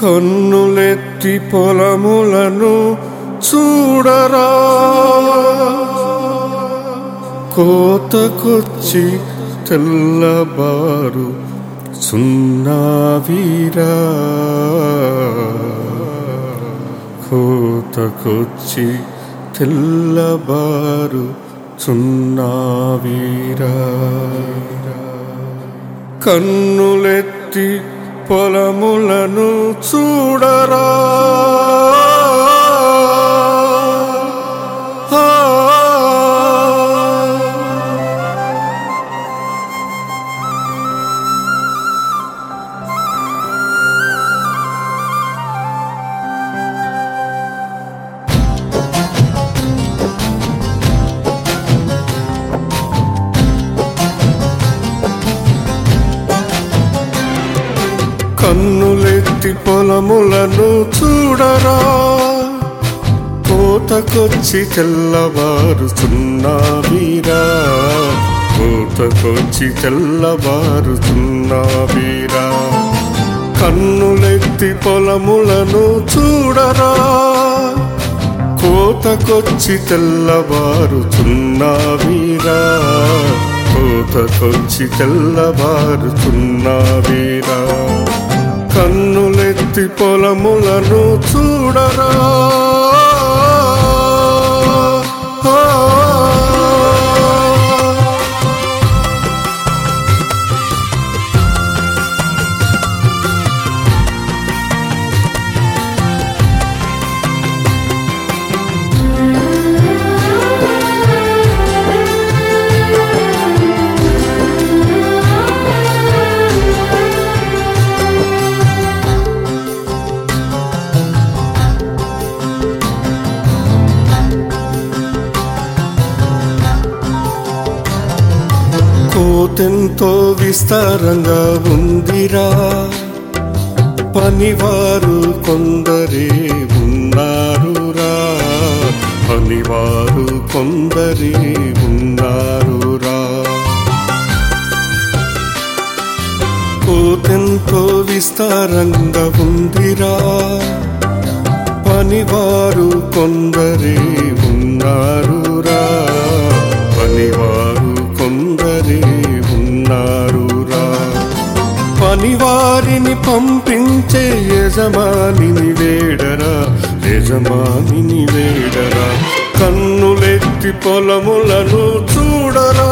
కన్నులెత్తి పొలములను చూడరా కోతకొచ్చి తెల్లబారు సున్నావీరా కోతకొచ్చి తెల్లబారు సున్నావీరా కన్నులెత్తి పొలములను చూడరా ఆ. కన్నులెత్తి పొలములను చూడరా కోతకొచ్చి తెల్లవారుచున్నావీరా కోతకొచ్చి తెల్లవారుచున్నావీరా కన్నులెత్తి పొలములను చూడరా కోతకొచ్చి తెల్లవారుచున్నావీరా కోతకొచ్చి తెల్లవారుచున్నావీరా కన్నులెత్తి పొలములను చూడరా ఆ. కోతెంతో విస్తారంగా ఉందిరా పనివారు కొందరే ఉన్నారురా పనివారు కొందరే ఉన్నారురా కోతెంతో విస్తారంగా ఉందిరా పనివారు కొందరే ఉన్నారురా పనివారు కొందరే ఉన్నారురా పనివారిని పంపించే యజమానిని వేడరా యజమానిని వేడరా కన్నులెత్తి పొలములను చూడరా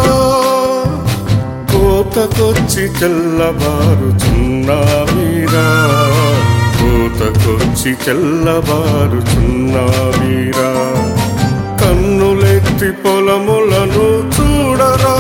కోతకొచ్చి తెల్లబారుచున్నావీరా కోతకొచ్చి తెల్లబారుచున్నావీరా కన్నులెత్తి పొలములను చూడరా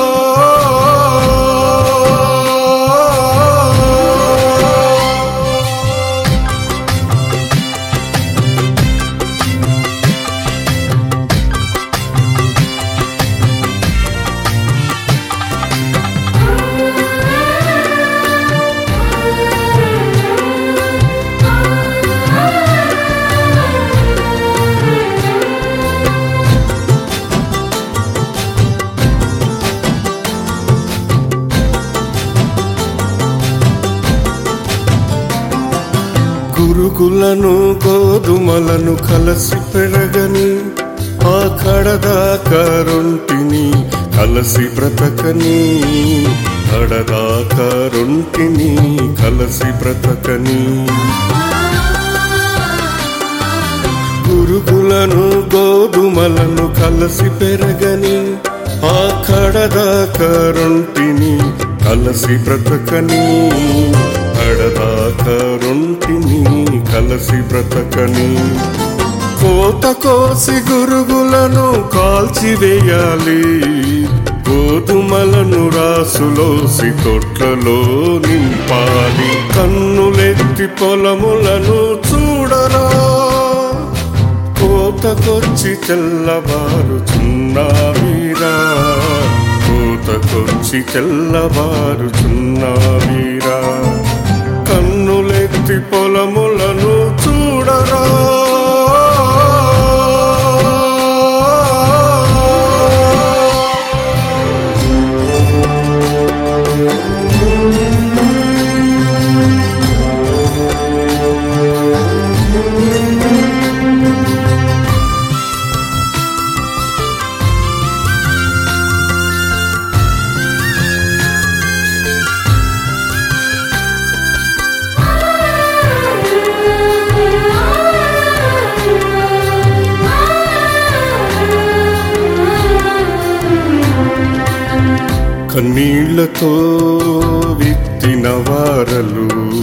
గురుగులను గోధుమలను కలసి పెరగని ఆ కడదాకా రొంటిని కలసి బ్రతకని కడదాకా రొంటిని కలసి బ్రతకని గురుగులను గోధుమలను కలసి పెరగని ఆ కడదాకా రొంటిని కలసి బ్రతకని కడదాకా రొంటిని కలసి బ్రతకని కోత కోసి గురుగులను కాల్చివేయాలి గోధుమలను రాసులోసి తొట్లలో నింపాలి కన్నులెత్తి పొలములను చూడరా కోతకొచ్చి తెల్లవారుచున్నావీరా కోతకొచ్చి తెల్లవారుచున్నావీరా కన్నులెత్తి పొలములను చూడరా కన్నీళ్లతో విత్తిన వారలు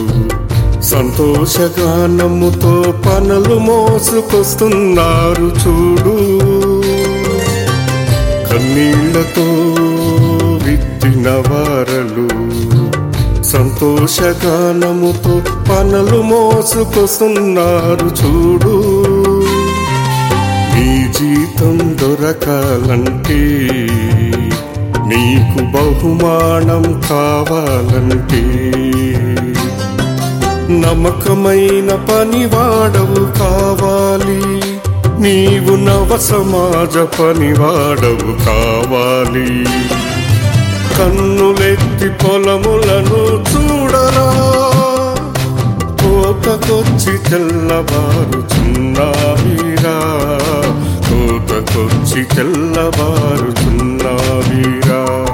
సంతోషగానముతో పనులు మోసుకొస్తున్నారు చూడు కన్నీళ్లతో విత్తిన వారలు సంతోషగానముతో పనులు మోసుకొస్తున్నారు చూడు నీ జీతం దొరకాలంటే నీకు బహుమానం కావాలంటే నమ్మకమైన పనివాడవు కావాలి నీవు నవ సమాజ పనివాడవు కావాలి కన్నులెత్తి పొలములను చూడరా కోతకొచ్చి తెల్లబారుచున్నావీరా కోతకొచ్చి తెల్లబారుచున్నావీరా